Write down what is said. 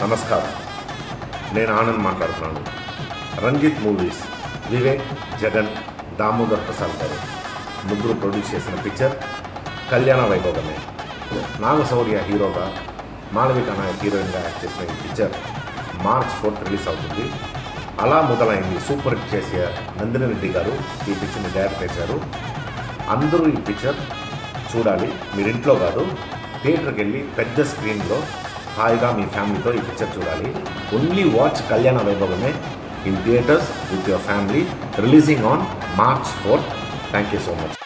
నమస్కారం నేను ఆనంద్ మాట్లాడుతున్నాను రంజిత్ మూవీస్ వివేక్ జగన్ దామోదర్ ప్రసాద్ గారు ముగ్గురు ప్రొడ్యూస్ చేసిన పిక్చర్ కళ్యాణ వైభవమే నాగశౌర్య హీరోగా మాళవిక నాయక్ హీరోయిన్గా యాక్ట్ చేసిన ఈ పిక్చర్ మార్చ్ ఫోర్త్ రిలీజ్ అవుతుంది అలా మొదలైంది సూపర్ హిట్ చేసే నందిని రెడ్డి గారు ఈ పిక్చర్ని డైరెక్ట్ చేశారు అందరూ ఈ పిక్చర్ చూడాలి మీరు ఇంట్లో కాదు థియేటర్కి వెళ్ళి పెద్ద స్క్రీన్లో హాయిగా మీ ఫ్యామిలీతో ఈ పిక్చర్ చూడాలి only watch Kalyana Vaibhavame in theatres with your family releasing on March fourth thank you so much